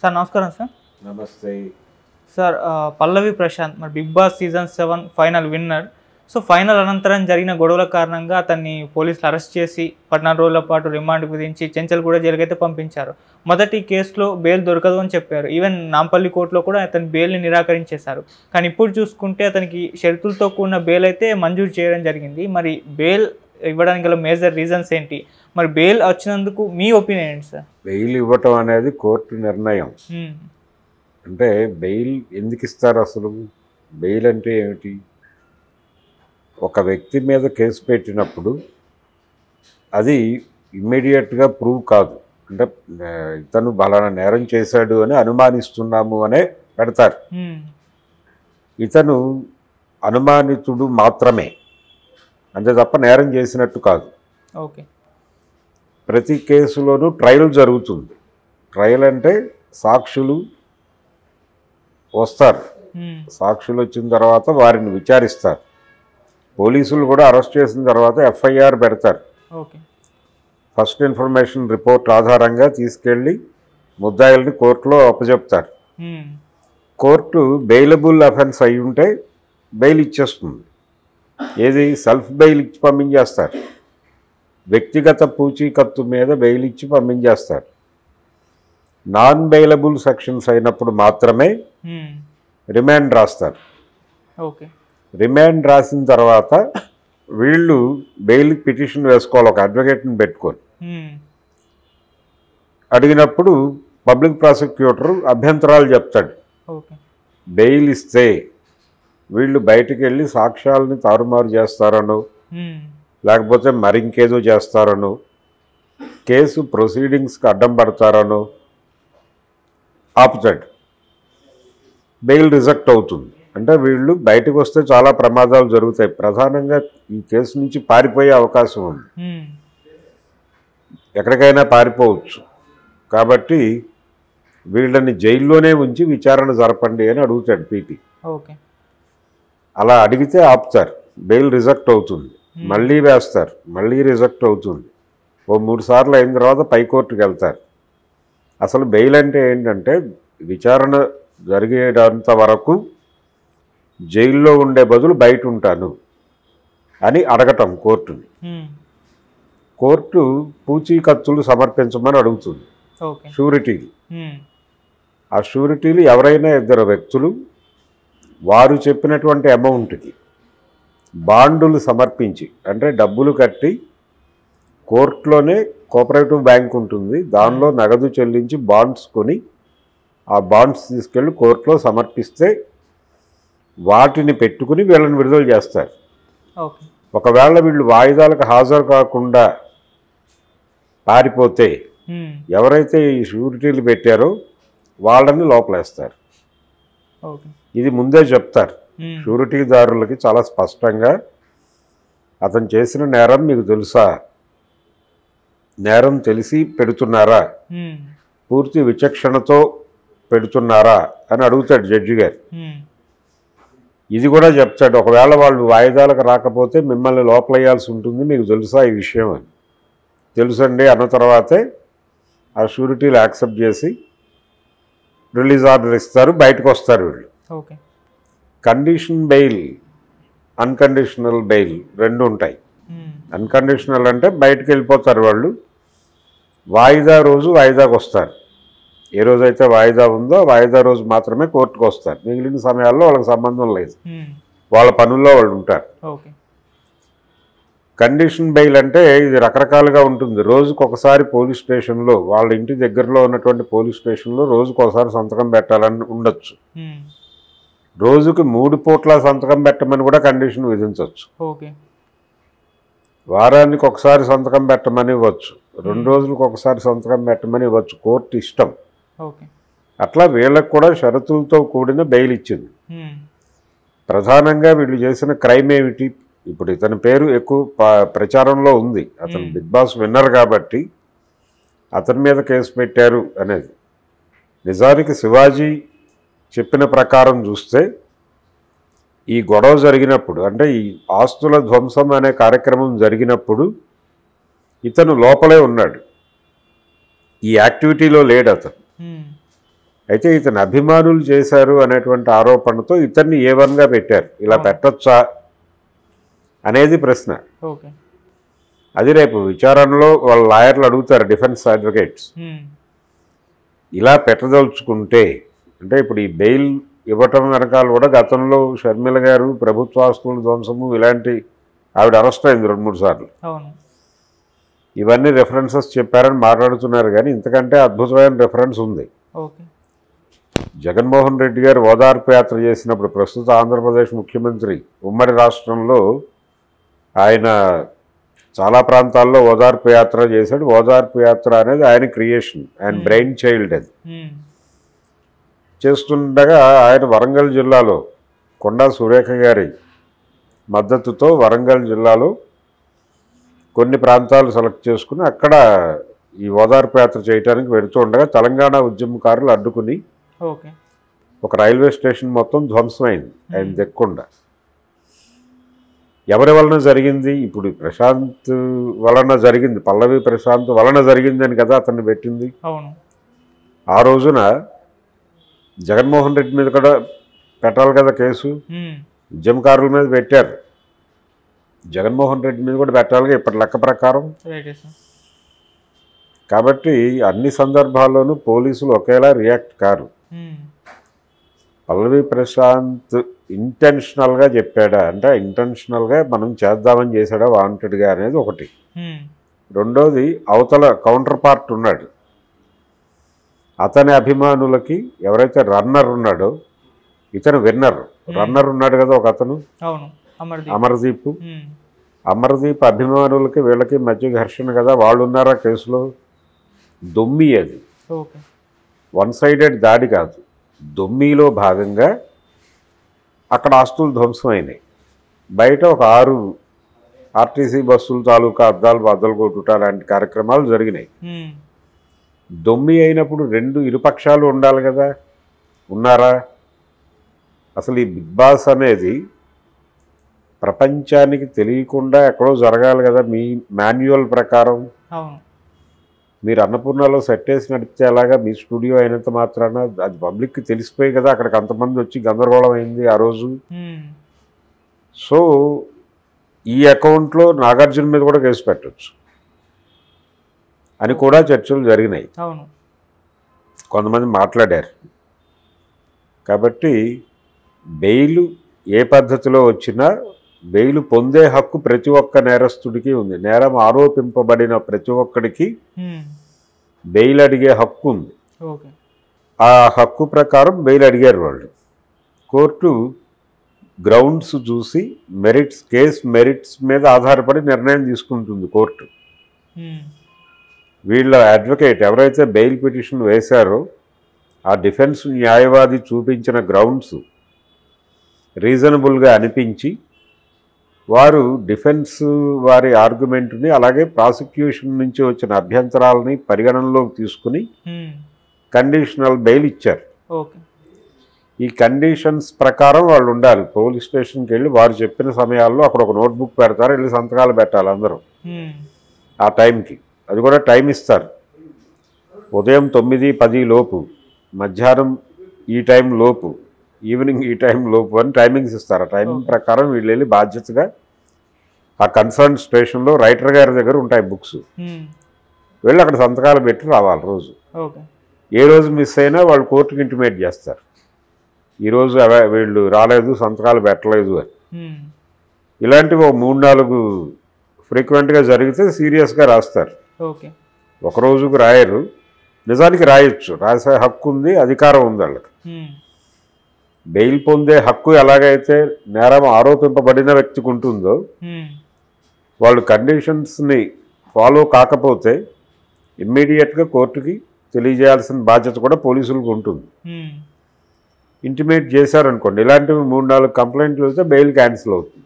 Sir నమస్కారం sir నమస్తే sir ఆ, పల్లవి ప్రశాంత్ మరి Bigg Boss season seven final winner so final అనంతరం జరిగిన గొడవల కారణంగా అతన్ని పోలీసులు అరెస్ట్ చేసి పద్నాలుగు రోజుల పాటు రిమాండ్ విధించి చెంచల్గూడ జైలుకైతే పంపించారు మొదటి కేసులో బెయిల్ దొరకదు అని చెప్పారు ఈవెన్ నాంపల్లి కోర్టులో కూడా అతని బెయిల్ని నిరాకరించేశారు కానీ ఇప్పుడు చూసుకుంటే అతనికి షరతులతో కూడిన బెయిల్ అయితే మంజూరు చేయడం జరిగింది మరి బెయిల్ ఇవ్వడానికి గల మేజర్ రీజన్స్ ఏంటి మరి బెయిల్ వచ్చినందుకు మీ ఒపీనియన్ ఏంటి సార్ బెయిల్ ఇవ్వటం అనేది కోర్టు నిర్ణయం మ్మ్. అంటే బెయిల్ ఎందుకు ఇస్తారు అసలు బెయిల్ అంటే ఏమిటి ఒక వ్యక్తి మీద కేసు పెట్టినప్పుడు అది ఇమ్మీడియట్గా ప్రూవ్ కాదు అంటే ఆ, ఇతను బలానా నేరం చేశాడు అని అనుమానిస్తున్నాము అనే పెడతారు మ్మ్. ఇతను అనుమానితుడు మాత్రమే అంతే తప్ప నేరం చేసినట్టు కాదు ఓకే ప్రతి కేసులోనూ ట్రయల్ జరుగుతుంది ట్రయల్ అంటే సాక్షులు వస్తారు మ్మ్. సాక్షులు వచ్చిన తర్వాత వారిని విచారిస్తారు పోలీసులు కూడా అరెస్ట్ చేసిన తర్వాత ఎఫ్ఐఆర్ పెడతారు ఓకే ఫస్ట్ ఇన్ఫర్మేషన్ రిపోర్ట్ ఆధారంగా తీసుకెళ్ళి ముద్దాయిల్ని కోర్టులో అప్పచెప్తారు మ్మ్. కోర్టు బెయిలబుల్ అఫెన్స్ అయి ఉంటే బెయిల్ ఇచ్చేస్తుంది ఏది సెల్ఫ్ బెయిల్ ఇచ్చి పంపించేస్తారు వ్యక్తిగత పూచీకత్తు మీద బెయిల్ ఇచ్చి పంపించేస్తారు నాన్ బెయిలబుల్ సెక్షన్స్ అయినప్పుడు మాత్రమే మ్మ్. రిమాండ్ రాస్తారు ఓకే రిమాండ్ రాసిన తర్వాత వీళ్ళు బెయిల్ పిటిషన్ వేసుకోవాలి ఒక అడ్వకేట్ని పెట్టుకొని మ్మ్. అడిగినప్పుడు పబ్లిక్ ప్రాసిక్యూటర్ అభ్యంతరాలు చెప్తాడు ఓకే బెయిల్ ఇస్తే వీళ్ళు బయటికి వెళ్ళి సాక్ష్యాలని తారుమారు చేస్తారనో మ్మ్. లేకపోతే మరింకేదో చేస్తారనో కేసు ప్రొసీడింగ్స్కి అడ్డం పడతారనో ఆపుతాడు బెయిల్ రిజెక్ట్ అవుతుంది అంటే వీళ్ళు బయటకు వస్తే చాలా ప్రమాదాలు జరుగుతాయి ప్రధానంగా ఈ కేసు నుంచి పారిపోయే అవకాశం ఉంది మ్మ్. ఎక్కడికైనా పారిపోవచ్చు కాబట్టి వీళ్ళని జైల్లోనే ఉంచి విచారణ జరపండి అని అడుగుతాడు పీటీ ఓకే అలా అడిగితే ఆపుతారు బెయిల్ రిజెక్ట్ అవుతుంది మళ్ళీ వేస్తారు మళ్ళీ రిజెక్ట్ అవుతుంది ఓ మూడు సార్లు అయిన తర్వాత పైకోర్టుకి వెళ్తారు అసలు బెయిల్ అంటే ఏంటంటే విచారణ జరిగేటంత వరకు జైల్లో ఉండే బదులు బయట ఉంటాను అని అడగటం కోర్టుని మ్మ్. కోర్టు పూచీకత్తులు సమర్పించమని అడుగుతుంది ఓకే షూరిటీలు మ్మ్. ఆ షూరిటీలు ఎవరైనా ఇద్దరు వ్యక్తులు వారు చెప్పినటువంటి అమౌంట్కి బాండులు సమర్పించి అంటే డబ్బులు కట్టి కోర్టులోనే కోఆపరేటివ్ బ్యాంక్ ఉంటుంది దానిలో నగదు చెల్లించి బాండ్స్ కొని ఆ బాండ్స్ తీసుకెళ్ళి కోర్టులో సమర్పిస్తే వాటిని పెట్టుకుని వీళ్ళని విడుదల చేస్తారు ఓకే ఒకవేళ వీళ్ళు వాయిదాలకు హాజరు కాకుండా పారిపోతే మ్మ్. ఎవరైతే ఈ షూరిటీలు పెట్టారో వాళ్ళని లోపలేస్తారు ఓకే ఇది ముందే చెప్తారు మ్మ్. షూరిటీదారులకి చాలా స్పష్టంగా అతను చేసిన నేరం మీకు తెలుసా నేరం తెలిసి పెడుతున్నారా మ్మ్. పూర్తి విచక్షణతో పెడుతున్నారా అని అడుగుతాడు జడ్జి గారు మ్మ్. ఇది కూడా చెప్తాడు ఒకవేళ వాళ్ళు వాయిదాలకు రాకపోతే మిమ్మల్ని లోపలేయాల్సి ఉంటుంది మీకు తెలుసా ఈ విషయం అని తెలుసండి అన్న తర్వాతే ఆ షూరిటీలు యాక్సెప్ట్ చేసి రిలీజ్ ఆర్డర్ ఇస్తారు బయటకు వస్తారు వీళ్ళు okay condition bail unconditional bail రెండు ఉంటాయి మ్మ్. అన్కండిషనల్ అంటే బయటకు వెళ్ళిపోతారు వాళ్ళు వాయిదా రోజు వాయిదాకు వస్తారు ఏ రోజైతే వాయిదా ఉందో వాయిదా రోజు మాత్రమే కోర్టుకు వస్తారు మిగిలిన సమయాల్లో వాళ్ళకి సంబంధం లేదు మ్మ్. వాళ్ళ పనుల్లో వాళ్ళు ఉంటారు ఓకే కండిషన్ బెయిల్ అంటే ఇది రకరకాలుగా ఉంటుంది రోజుకు ఒకసారి పోలీస్ స్టేషన్లో వాళ్ళ ఇంటి దగ్గరలో ఉన్నటువంటి పోలీస్ స్టేషన్లో రోజుకు ఒకసారి సంతకం పెట్టాలని ఉండొచ్చు మ్మ్. రోజుకి మూడు పూట్ల సంతకం పెట్టమని కూడా కండిషన్ విధించవచ్చు ఓకే వారానికి ఒకసారి సంతకం పెట్టమని ఇవ్వచ్చు రెండు రోజులకు ఒకసారి సంతకం పెట్టమని ఇవ్వచ్చు కోర్టు ఇష్టం ఓకే అట్లా వీళ్ళకు కూడా షరతులతో కూడిన బెయిల్ ఇచ్చింది మ్మ్. ప్రధానంగా వీళ్ళు చేసిన క్రైమ్ ఏమిటి ఇప్పుడు ఇతని పేరు ఎక్కువ ప- ప్రచారంలో ఉంది అతను Hmm. బిగ్ బాస్ విన్నర్ కాబట్టి అతని మీద కేసు పెట్టారు అనేది నిజానికి శివాజీ చెప్పిన ప్రకారం చూస్తే ఈ గొడవ జరిగినప్పుడు అంటే ఈ ఆస్తుల ధ్వంసం అనే కార్యక్రమం జరిగినప్పుడు ఇతను లోపలే ఉన్నాడు ఈ యాక్టివిటీలో లేడు అతను మ్మ్. అయితే ఇతని అభిమానులు చేశారు అనేటువంటి ఆరోపణతో ఇతన్ని ఏ వన్గా పెట్టారు ఇలా అవును. పెట్టొచ్చా అనేది ప్రశ్న ఓకే అది రేపు విచారణలో వాళ్ళ లాయర్లు అడుగుతారు డిఫెన్స్ అడ్వకేట్స్ ఉమ్, ఇలా పెట్టదలుచుకుంటే అంటే ఇప్పుడు ఈ బెయిల్ ఇవ్వటం వెనకాల కూడా గతంలో షర్మిల గారు ప్రభుత్వ ఆస్తుల ధ్వంసము ఇలాంటి ఆవిడ అరెస్ట్ అయింది రెండు మూడు సార్లు అవును ఇవన్నీ రెఫరెన్సెస్ చెప్పారని మాట్లాడుతున్నారు కానీ ఇంతకంటే అద్భుతమైన రెఫరెన్స్ ఉంది ఓకే జగన్మోహన్ రెడ్డి గారు ఓదార్పు యాత్ర చేసినప్పుడు ప్రస్తుత ఆంధ్రప్రదేశ్ ముఖ్యమంత్రి ఉమ్మడి రాష్ట్రంలో ఆయన చాలా ప్రాంతాల్లో ఓదార్పు యాత్ర చేశాడు ఓదార్పు యాత్ర అనేది ఆయన క్రియేషన్ ఆయన Hmm. బ్రెయిన్ చైల్డ్ అది ఉమ్, చేస్తుండగా ఆయన వరంగల్ జిల్లాలో కొండా సురేఖ గారి మద్దతుతో వరంగల్ జిల్లాలో కొన్ని ప్రాంతాలు సెలెక్ట్ చేసుకుని అక్కడ ఈ ఓదార్పు యాత్ర చేయడానికి వెళుతూ ఉండగా తెలంగాణ ఉద్యమకారులు అడ్డుకుని ఓకే ఒక రైల్వే స్టేషన్ మొత్తం ధ్వంసమైంది ఆయన Hmm. దెక్కుండా ఎవరి వలన జరిగింది ఇప్పుడు ప్రశాంత్ వలన జరిగింది పల్లవి ప్రశాంత్ వలన జరిగిందని కదా అతన్ని పెట్టింది అవును ఆ రోజున జగన్మోహన్ రెడ్డి మీద కూడా పెట్టాలి కదా కేసు ఉమ్, ఉద్యమకారుల మీద పెట్టారు జగన్మోహన్ రెడ్డి మీద కూడా పెట్టాలిగా ఇప్పటి లెక్క ప్రకారం రైట్ సార్ కాబట్టి అన్ని సందర్భాల్లోనూ పోలీసులు ఒకేలా రియాక్ట్ కారు ఉమ్, పల్లవి ప్రశాంత్ ఇంటెన్షనల్గా చెప్పాడా అంటే ఇంటెన్షనల్గా మనం చేద్దామని చేశాడా వాంటెడ్గా అనేది ఒకటి ఉమ్, రెండోది అవతల కౌంటర్ పార్ట్ ఉన్నాడు అతని అభిమానులకి ఎవరైతే రన్నర్ ఉన్నాడో ఇతను విన్నర్ రన్నర్ ఉన్నాడు కదా ఒక అతను అవును అమర్దీప్ అమర్దీప్ ఉమ్, అమర్దీప్ అభిమానులకి వీళ్ళకి మధ్య ఘర్షణ కదా వాళ్ళు ఉన్నారా కేసులో దొమ్మి అది ఓకే వన్ సైడెడ్ దాడి కాదు దొమ్మిలో భాగంగా అక్కడ ఆస్తులు ధ్వంసమైనాయి బయట ఒక ఆరు ఆర్టీసీ బస్సుల తాలూకా అద్దాలు బద్దలు కొట్టుట లాంటి కార్యక్రమాలు జరిగినాయి ఉమ్, దొమ్మి అయినప్పుడు రెండు ఇరుపక్షాలు ఉండాలి కదా ఉన్నారా అసలు ఈ బిగ్ బాస్ అనేది ప్రపంచానికి తెలియకుండా ఎక్కడో జరగాలి కదా మీ మాన్యువల్ ప్రకారం అవును మీరు అన్నపూర్ణలో సెట్ వేసి నడిపితే ఎలాగా మీ స్టూడియో అయినంత మాత్రాన అది పబ్లిక్కి తెలిసిపోయి కదా అక్కడికి అంతమంది వచ్చి గందరగోళం అయింది ఆ రోజు ఉమ్, సో ఈ అకౌంట్లో నాగార్జున మీద కూడా కేసు పెట్టచ్చు అని కూడా చర్చలు జరిగినాయి అవును కొంతమంది మాట్లాడారు కాబట్టి బెయిల్ ఏ పద్ధతిలో వచ్చినా బెయిల్ పొందే హక్కు ప్రతి ఒక్క నేరస్తుడికి ఉంది నేరం ఆరోపింపబడిన ప్రతి ఒక్కడికి ఉమ్, బెయిల్ అడిగే హక్కు ఉంది ఓకే ఆ హక్కు ప్రకారం బెయిల్ అడిగారు వాళ్ళు కోర్టు గ్రౌండ్స్ చూసి మెరిట్స్ కేస్ మెరిట్స్ మీద ఆధారపడి నిర్ణయం తీసుకుంటుంది కోర్టు ఉమ్, వీళ్ళ అడ్వకేట్ ఎవరైతే బెయిల్ పిటిషన్ వేశారో ఆ డిఫెన్స్ న్యాయవాది చూపించిన గ్రౌండ్స్ రీజనబుల్గా అనిపించి వారు డిఫెన్స్ వారి ఆర్గ్యుమెంట్ని అలాగే ప్రాసిక్యూషన్ నుంచి వచ్చిన అభ్యంతరాలని పరిగణనలోకి తీసుకుని ఉమ్, కండిషనల్ బెయిల్ ఇచ్చారు ఓకే ఈ కండిషన్స్ ప్రకారం వాళ్ళు ఉండాలి పోలీస్ స్టేషన్కి వెళ్ళి వారు చెప్పిన సమయాల్లో అక్కడ ఒక నోట్బుక్ పెడతారు వెళ్ళి సంతకాలు పెట్టాలి అందరూ ఉమ్, ఆ టైంకి అది కూడా టైం ఇస్తారు ఉదయం తొమ్మిది పది లోపు మధ్యాహ్నం ఈ టైం లోపు ఈవినింగ్ ఈ టైం లోపు అని టైమింగ్స్ ఇస్తారు ఆ టైమింగ్ ప్రకారం వీళ్ళు వెళ్ళి బాధ్యతగా ఆ కన్సర్న్ స్టేషన్లో రైటర్ గారి దగ్గర ఉంటాయి బుక్స్ ఉమ్, వెళ్ళి అక్కడ సంతకాలు పెట్టి రావాలి రోజు ఓకే ఏ రోజు మిస్ అయినా వాళ్ళు కోర్టుకి ఇంటిమేట్ చేస్తారు ఈరోజు అవే వీళ్ళు రాలేదు సంతకాలు పెట్టలేదు అని ఉమ్, ఇలాంటివి ఒక మూడు నాలుగు ఫ్రీక్వెంట్గా జరిగితే సీరియస్గా రాస్తారు ఓకే ఒక రోజుకు రాయరు నిజానికి రాయొచ్చు రాసే హక్కు ఉంది అధికారం ఉంది వాళ్ళకి ఉమ్, బెయిల్ పొందే హక్కు ఎలాగైతే నేరం ఆరోపింపబడిన వ్యక్తికి ఉంటుందో ఉమ్, వాళ్ళు కండిషన్స్ని ఫాలో కాకపోతే ఇమ్మీడియట్గా కోర్టుకి తెలియజేయాల్సిన బాధ్యత కూడా పోలీసులకు ఉంటుంది ఉమ్, ఇంటిమేట్ చేశారనుకోండి ఇలాంటివి మూడు నాలుగు కంప్లైంట్లు వస్తే బెయిల్ క్యాన్సిల్ అవుతుంది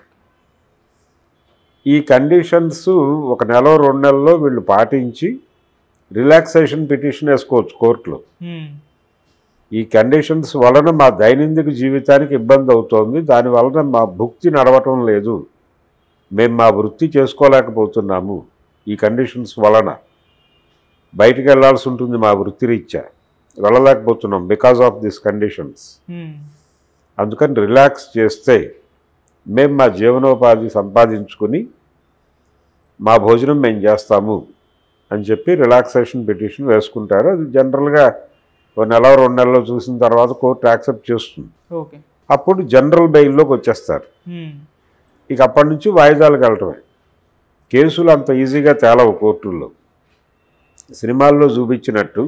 ఈ కండిషన్స్ ఒక నెల రెండు నెలల్లో వీళ్ళు పాటించి రిలాక్సేషన్ పిటిషన్ వేసుకోవచ్చు కోర్టులో ఉమ్, ఈ కండిషన్స్ వలన మా దైనందిక జీవితానికి ఇబ్బంది అవుతోంది దాని వలన మా భుక్తి నడవటం లేదు మేము మా వృత్తి చేసుకోలేకపోతున్నాము ఈ కండిషన్స్ వలన బయటికి వెళ్ళాల్సి ఉంటుంది మా వృత్తిరీత్యా వెళ్ళలేకపోతున్నాం బికాస్ ఆఫ్ దిస్ కండిషన్స్ మ్మ్. అందుకని రిలాక్స్ చేస్తే మేము మా జీవనోపాధి సంపాదించుకుని మా భోజనం మేము చేస్తాము అని చెప్పి రిలాక్సేషన్ పిటిషన్ వేసుకుంటారు అది జనరల్గా ఒక నెల రెండు నెలలు చూసిన తర్వాత కోర్టు యాక్సెప్ట్ చేస్తుంది ఓకే అప్పుడు జనరల్ బెయిల్లోకి వచ్చేస్తారు మ్మ్. ఇక అప్పటి నుంచి వాయిదాలకు వెళ్ళటమే కేసులు అంత ఈజీగా తేలవు కోర్టుల్లో సినిమాల్లో చూపించినట్టు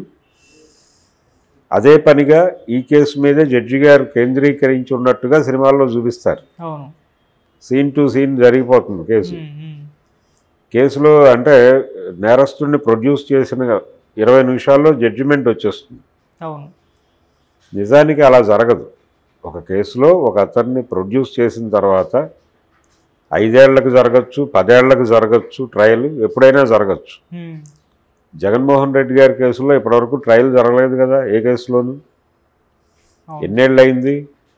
అదే పనిగా ఈ కేసు మీదే జడ్జి గారు కేంద్రీకరించి ఉన్నట్టుగా సినిమాల్లో చూపిస్తారు అవును సీన్ టు సీన్ జరిగిపోతుంది కేసు మ్మ్. మ్మ్. కేసులో అంటే నేరస్తుడిని ప్రొడ్యూస్ చేసిన ఇరవై నిమిషాల్లో జడ్జిమెంట్ వచ్చేస్తుంది అవును నిజానికి అలా జరగదు ఒక కేసులో ఒక అతన్ని ప్రొడ్యూస్ చేసిన తర్వాత ఐదేళ్లకు జరగచ్చు పదేళ్లకు జరగచ్చు ట్రయల్ ఎప్పుడైనా జరగచ్చు మ్మ్. జగన్మోహన్ రెడ్డి గారి కేసులో ఇప్పటివరకు ట్రయల్ జరగలేదు కదా ఏ కేసులోను అవును ఎన్నేళ్ళు అయింది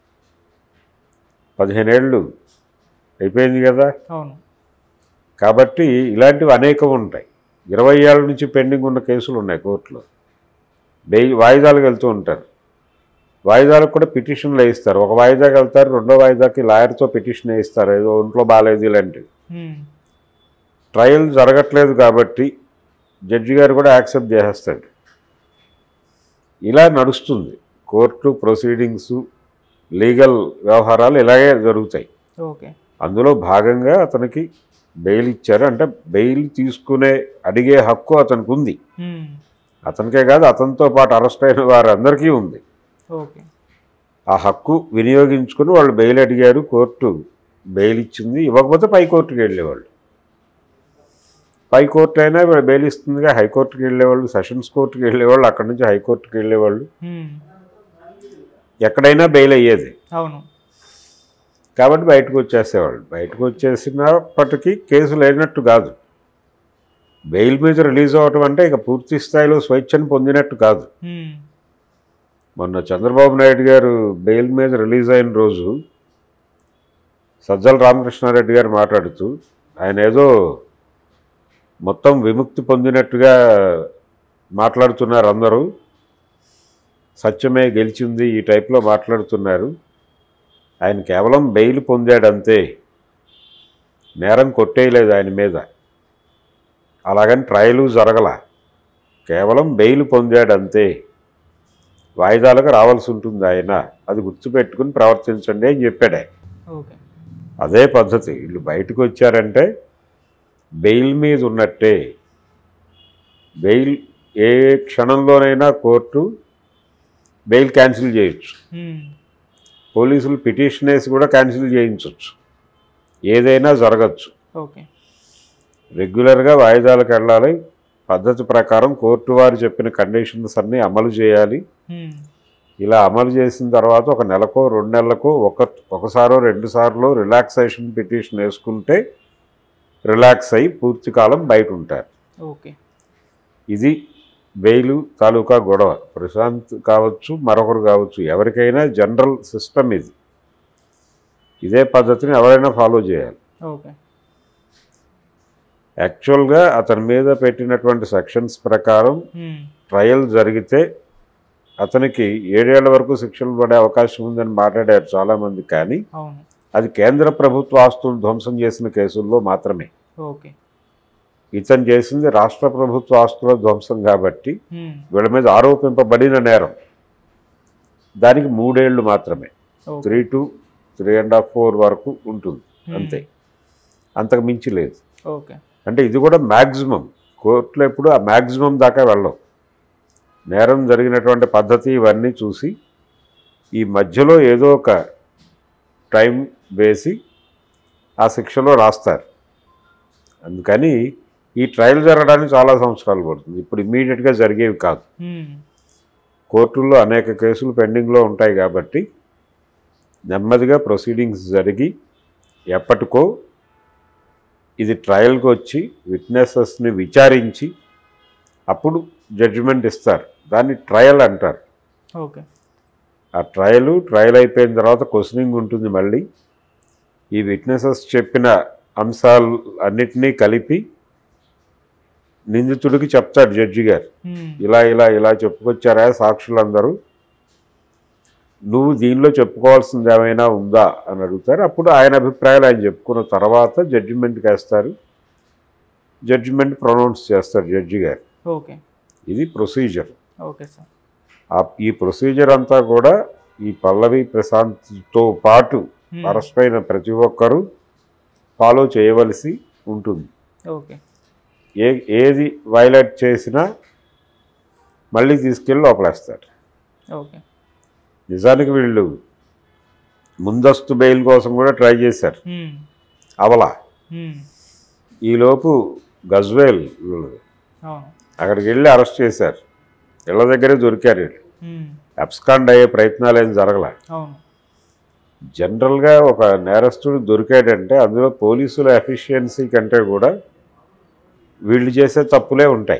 పదిహేనేళ్ళు అయిపోయింది కదా అవును కాబట్టి ఇలాంటివి అనేకం ఉంటాయి ఇరవై ఏళ్ళ నుంచి పెండింగ్ ఉన్న కేసులు ఉన్నాయి కోర్టులో బెయిల్ వాయిదాలకు వెళ్తూ ఉంటారు వాయిదాలకు కూడా పిటిషన్లు వేయిస్తారు ఒక వాయిదాకి వెళ్తారు రెండో వాయిదాకి లాయర్తో పిటిషన్ వేయిస్తారు ఏదో ఒంట్లో బాగాలేదు ఇలాంటివి మ్మ్. ట్రయల్ జరగట్లేదు కాబట్టి జడ్జి గారు కూడా యాక్సెప్ట్ చేసేస్తాడు ఇలా నడుస్తుంది కోర్టు ప్రొసీడింగ్స్ లీగల్ వ్యవహారాలు ఇలాగే జరుగుతాయి ఓకే అందులో భాగంగా అతనికి బెయిల్ ఇచ్చారు అంటే బెయిల్ తీసుకునే అడిగే హక్కు అతనికి ఉంది మ్మ్. అతనికే కాదు అతనితో పాటు అరెస్ట్ అయిన వారందరికీ ఉంది ఓకే ఆ హక్కు వినియోగించుకుని వాళ్ళు బెయిల్ అడిగారు కోర్టు బెయిల్ ఇచ్చింది ఇవ్వకపోతే పై కోర్టుకి వెళ్ళేవాళ్ళు పై కోర్టు అయినా వీళ్ళు బెయిల్ ఇస్తుందిగా హైకోర్టుకి వెళ్ళేవాళ్ళు సెషన్స్ కోర్టుకి వెళ్ళేవాళ్ళు అక్కడి నుంచి హైకోర్టుకి వెళ్ళేవాళ్ళు మ్మ్. ఎక్కడైనా బెయిల్ అయ్యేది అవును కాబట్టి బయటకు వచ్చేసేవాళ్ళు బయటకు వచ్చేసినప్పటికీ కేసు లేనట్టు కాదు బెయిల్ మీద రిలీజ్ అవ్వటం అంటే ఇక పూర్తి స్థాయిలో స్వేచ్ఛను పొందినట్టు కాదు మ్మ్. మొన్న చంద్రబాబు నాయుడు గారు బెయిల్ మీద రిలీజ్ అయిన రోజు సజ్జల రామకృష్ణారెడ్డి గారు మాట్లాడుతూ ఆయన ఏదో మొత్తం విముక్తి పొందినట్టుగా మాట్లాడుతున్నారు అందరూ సత్యమే గెలిచింది ఈ టైప్లో మాట్లాడుతున్నారు ఆయన కేవలం బెయిల్ పొందాడంతే నేరం కొట్టేయలేదు ఆయన మీద అలాగని ట్రయలు జరగల కేవలం బెయిల్ పొందాడంతే వాయిదాలకు రావాల్సి ఉంటుంది ఆయన అది గుర్తుపెట్టుకుని ప్రవర్తించండి అని చెప్పాడు ఆయన. ఓకే అదే పద్ధతి వీళ్ళు బయటకు వచ్చారంటే బెయిల్ మీద ఉన్నట్టే బెయిల్ ఏ క్షణంలోనైనా కోర్టు బెయిల్ క్యాన్సిల్ చేయొచ్చు మ్మ్. పోలీసులు పిటిషన్ వేసి కూడా క్యాన్సిల్ చేయించవచ్చు ఏదైనా జరగచ్చు ఓకే రెగ్యులర్గా వాయిదాలకు వెళ్ళాలి పద్ధతి ప్రకారం కోర్టు వారు చెప్పిన కండిషన్స్ అన్నీ అమలు చేయాలి మ్మ్. ఇలా అమలు చేసిన తర్వాత ఒక నెలకో రెండు నెలలకో ఒక ఒకసారో రెండు సార్లు రిలాక్సేషన్ పిటిషన్ వేసుకుంటే రిలాక్స్ అయ్యి పూర్తి కాలం బయట ఉంటారు ఓకే ఇది బెయిలు తాలూకా గొడవ ప్రశాంత్ కావచ్చు మరొకరు కావచ్చు ఎవరికైనా జనరల్ సిస్టమ్ ఇది ఇదే పద్ధతిని ఎవరైనా ఫాలో చేయాలి ఓకే యాక్చువల్గా అతని మీద పెట్టినటువంటి సెక్షన్స్ ప్రకారం మ్మ్. ట్రయల్ జరిగితే అతనికి ఏడేళ్ల వరకు శిక్షలు పడే అవకాశం ఉందని మాట్లాడారు చాలామంది కానీ అవును అది కేంద్ర ప్రభుత్వ ఆస్తులు ధ్వంసం చేసిన కేసుల్లో మాత్రమే ఓకే ఇతను చేసింది రాష్ట్ర ప్రభుత్వ ఆస్తుల ధ్వంసం కాబట్టి మ్మ్. వీళ్ళ మీద ఆరోపింపబడిన నేరం దానికి మూడేళ్లు మాత్రమే okay three to three and half four వరకు ఉంటుంది అంతే అంతకు మించి లేదు ఓకే అంటే ఇది కూడా మ్యాక్సిమం కోర్టులో ఎప్పుడు ఆ మ్యాక్సిమం దాకా వెళ్ళవు నేరం జరిగినటువంటి పద్ధతి ఇవన్నీ చూసి ఈ మధ్యలో ఏదో ఒక టైం వేసి ఆ శిక్షలో రాస్తారు అందుకని ఈ ట్రయల్ జరగడానికి చాలా సంవత్సరాలు పడుతుంది ఇప్పుడు ఇమ్మీడియట్గా జరిగేవి కాదు మ్మ్. కోర్టుల్లో అనేక కేసులు పెండింగ్లో ఉంటాయి కాబట్టి నెమ్మదిగా ప్రొసీడింగ్స్ జరిగి ఎప్పటికో ఇది ట్రయల్కి వచ్చి విట్నెసెస్ని విచారించి అప్పుడు జడ్జిమెంట్ ఇస్తారు దాన్ని ట్రయల్ అంటారు ఓకే ఆ ట్రయల్ ట్రయల్ అయిపోయిన తర్వాత క్వశ్చనింగ్ ఉంటుంది మళ్ళీ ఈ విట్నెసెస్ చెప్పిన అంశాలు అన్నిటినీ కలిపి నిందితుడికి చెప్తాడు జడ్జి గారు ఉమ్, ఇలా ఇలా ఇలా చెప్పుకొచ్చారా సాక్షులందరూ నువ్వు దీనిలో చెప్పుకోవాల్సింది ఏమైనా ఉందా అని అడుగుతారు అప్పుడు ఆయన అభిప్రాయాలు ఆయన చెప్పుకున్న తర్వాత జడ్జిమెంట్కి వేస్తారు జడ్జిమెంట్ ప్రొనౌన్స్ చేస్తారు జడ్జి గారు ఓకే ఇది ప్రొసీజర్ ఓకే సార్ ఆ- ఈ ప్రొసీజర్ అంతా కూడా ఈ పల్లవి ప్రశాంత్తో పాటు ఉమ్, అరెస్ట్ అయిన ప్రతి ఒక్కరూ ఫాలో చేయవలసి ఉంటుంది ఓకే ఏ ఏది వైలేట్ చేసినా మళ్ళీ తీసుకెళ్ళి లోపలేస్తారు ఓకే నిజానికి వీళ్ళు ముందస్తు బెయిల్ కోసం కూడా ట్రై చేశారు ఉమ్, అవలా ఉమ్, ఈలోపు గజ్వేల్ వీళ్ళు అవును అక్కడికి వెళ్ళి అరెస్ట్ చేశారు ఇళ్ళ దగ్గరే దొరికారు వీళ్ళు ఉమ్, అబ్స్కాండ్ అయ్యే ప్రయత్నాలు ఏం జరగలే అవును జనరల్గా ఒక నేరస్తుడు దొరికాడంటే అందులో పోలీసుల ఎఫిషియన్సీ కంటే కూడా వీళ్ళు చేసే తప్పులే ఉంటాయి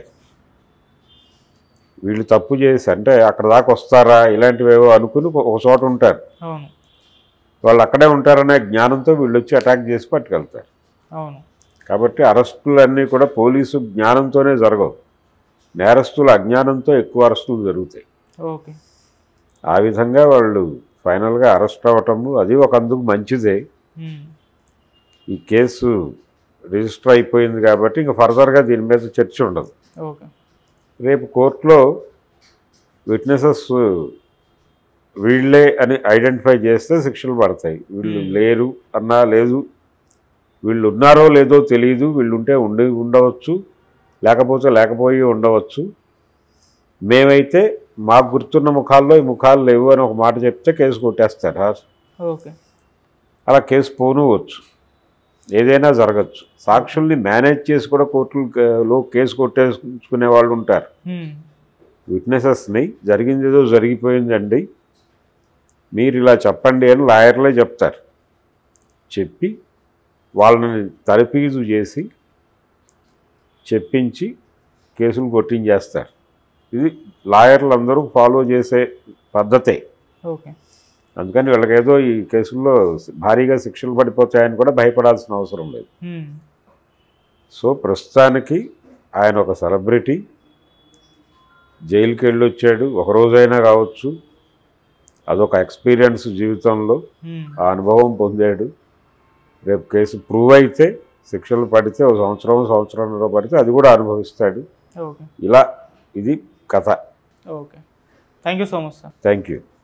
వీళ్ళు తప్పు చేసి అంటే అక్కడ దాకా వస్తారా ఇలాంటివేవో అనుకుని ఒక చోట ఉంటారు అవును వాళ్ళు అక్కడే ఉంటారనే జ్ఞానంతో వీళ్ళు వచ్చి అటాక్ చేసి పట్టుకెళ్తారు అవును కాబట్టి అరెస్టులన్నీ కూడా పోలీసు జ్ఞానంతోనే జరగవు నేరస్తుల అజ్ఞానంతో ఎక్కువ అరెస్టులు జరుగుతాయి ఓకే ఆ విధంగా వాళ్ళు ఫైనల్గా అరెస్ట్ అవ్వటము అది ఒక అందుకు మంచిదే ఉమ్, ఈ కేసు రిజిస్టర్ అయిపోయింది కాబట్టి ఇంకా ఫర్దర్గా దీని మీద చర్చ ఉండదు ఓకే రేపు కోర్టులో విట్నెసెస్ వీళ్ళే అని ఐడెంటిఫై చేస్తే శిక్షలు పడతాయి వీళ్ళు Hmm. లేరు అన్నా లేదు వీళ్ళు ఉన్నారో లేదో తెలియదు వీళ్ళు ఉంటే ఉండి ఉండవచ్చు లేకపోతే లేకపోయి ఉండవచ్చు మేమైతే మాకు గుర్తున్న ముఖాల్లో ఈ ముఖాలు లేవు అని ఒక మాట చెప్తే కేసు కొట్టేస్తారు ఓకే అలా కేసు పోనువచ్చు ఏదైనా జరగచ్చు సాక్షుల్ని మేనేజ్ చేసి కూడా కోర్టులో కేసు కొట్టేసుకునే వాళ్ళు ఉంటారు ఉమ్, విట్నెసెస్ని జరిగింది ఏదో జరిగిపోయిందండి మీరు ఇలా చెప్పండి అని లాయర్లే చెప్తారు చెప్పి వాళ్ళని తలపీజు చేసి చెప్పించి కేసులు కొట్టించేస్తారు ఇది లాయర్లు అందరూ ఫాలో చేసే పద్ధతే ఓకే అందుకని వీళ్ళకేదో ఈ కేసుల్లో భారీగా శిక్షలు పడిపోతాయని కూడా భయపడాల్సిన అవసరం లేదు ఉమ్, సో ప్రస్తుతానికి ఆయన ఒక సెలబ్రిటీ జైలుకి వెళ్ళి వచ్చాడు ఒక రోజైనా కావచ్చు అదొక ఎక్స్పీరియన్స్ జీవితంలో ఉమ్, ఆ అనుభవం పొందాడు రేపు కేసు ప్రూవ్ అయితే శిక్షలు పడితే ఒక సంవత్సరం సంవత్సరంలో పడితే అది కూడా అనుభవిస్తాడు ఓకే ఇలా ఇది కథ okay thank you so much sir thank you